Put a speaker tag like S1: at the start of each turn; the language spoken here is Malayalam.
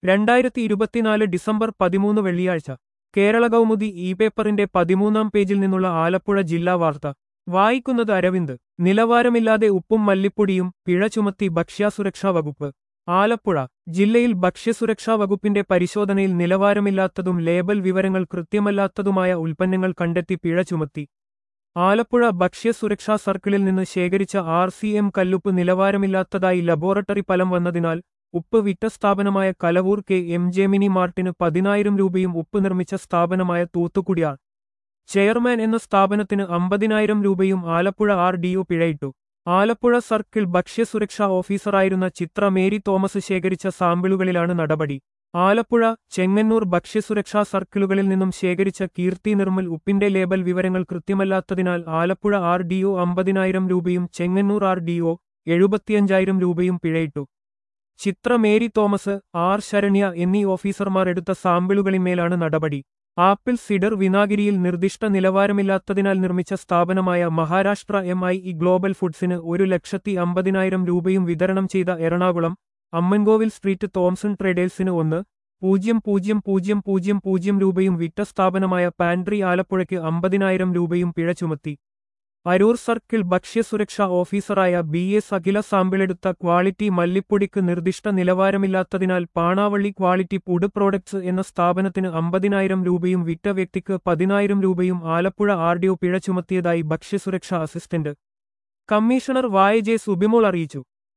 S1: രണ്ടായിരത്തി ഇരുപത്തിനാല് ഡിസംബർ പതിമൂന്ന് വെള്ളിയാഴ്ച കേരള കൗമുദി ഇ പേപ്പറിന്റെ പതിമൂന്നാം പേജിൽ നിന്നുള്ള ആലപ്പുഴ ജില്ലാ വാർത്ത വായിക്കുന്നത് അരവിന്ദ് നിലവാരമില്ലാതെ ഉപ്പും മല്ലിപ്പൊടിയും പിഴ ചുമത്തി ഭക്ഷ്യസുരക്ഷാ വകുപ്പ് ആലപ്പുഴ ജില്ലയിൽ ഭക്ഷ്യസുരക്ഷാ വകുപ്പിന്റെ പരിശോധനയിൽ നിലവാരമില്ലാത്തതും ലേബൽ വിവരങ്ങൾ കൃത്യമല്ലാത്തതുമായ ഉൽപ്പന്നങ്ങൾ കണ്ടെത്തി പിഴ ചുമത്തി ആലപ്പുഴ ഭക്ഷ്യസുരക്ഷാ സർക്കിളിൽ നിന്ന് ശേഖരിച്ച ആർ സി എം കല്ലുപ്പ് നിലവാരമില്ലാത്തതായി ലബോറട്ടറി ഫലം വന്നതിനാൽ ഉപ്പ് വിറ്റ സ്ഥാപനമായ Kalavoor K M J mini മാർട്ടിന് പതിനായിരം രൂപയും ഉപ്പ് നിർമ്മിച്ച സ്ഥാപനമായ തൂത്തുക്കുടിയാർ ചെയർമാൻ എന്ന സ്ഥാപനത്തിന് അമ്പതിനായിരം രൂപയും ആലപ്പുഴ ആർ ഡിഒ പിഴയിട്ടു ആലപ്പുഴ സർക്കിൾ ഭക്ഷ്യസുരക്ഷാ ഓഫീസറായിരുന്ന ചിത്ര മേരി തോമസ് ശേഖരിച്ച സാമ്പിളുകളിലാണ് നടപടി ആലപ്പുഴ ചെങ്ങന്നൂർ ഭക്ഷ്യസുരക്ഷാ സർക്കിളുകളിൽ നിന്നും ശേഖരിച്ച കീർത്തി നിർമ്മൽ ഉപ്പിന്റെ ലേബൽ വിവരങ്ങൾ കൃത്യമല്ലാത്തതിനാൽ ആലപ്പുഴ ആർ ഡിഒ അമ്പതിനായിരം രൂപയും ചെങ്ങന്നൂർ ആർ ഡിഒ എഴുപത്തിയഞ്ചായിരം രൂപയും പിഴയിട്ടു Chithra Mary Thomas R Saranya എന്നീ ഓഫീസർമാർ എടുത്ത സാമ്പിളുകളിന്മേലാണ് നടപടി ആപ്പിൾ സിഡർ വിനാഗിരിയിൽ നിർദ്ദിഷ്ട നിലവാരമില്ലാത്തതിനാൽ നിർമ്മിച്ച സ്ഥാപനമായ Maharashtra M I E global ഫുഡ്സിന് ഒരു ലക്ഷത്തി അമ്പതിനായിരം രൂപയും വിതരണം ചെയ്ത എറണാകുളം അമ്മൻകോവിൽ സ്ട്രീറ്റ് തോംസൺ ട്രേഡേഴ്സിന് ഒന്ന് പൂജ്യം പൂജ്യം പൂജ്യം പൂജ്യം പൂജ്യം രൂപയും വിറ്റ സ്ഥാപനമായ പാൻട്രി ആലപ്പുഴയ്ക്ക് അമ്പതിനായിരം രൂപയും പിഴ ചുമത്തി അരൂർ സർക്കിൾ ഭക്ഷ്യസുരക്ഷാ ഓഫീസറായ ബി എസ് അഖില സാമ്പിളെടുത്ത ക്വാളിറ്റി മല്ലിപ്പൊടിക്ക് നിർദ്ദിഷ്ട നിലവാരമില്ലാത്തതിനാൽ പാണാവള്ളി ക്വാളിറ്റി ഫുഡ് പ്രോഡക്ട്സ് എന്ന സ്ഥാപനത്തിന് അമ്പതിനായിരം രൂപയും വിറ്റ വ്യക്തിക്ക് പതിനായിരം രൂപയും ആലപ്പുഴ ആർഡിഒ പിഴ ചുമത്തിയതായി ഭക്ഷ്യസുരക്ഷാ assistant commissioner Y J Subimol അറിയിച്ചു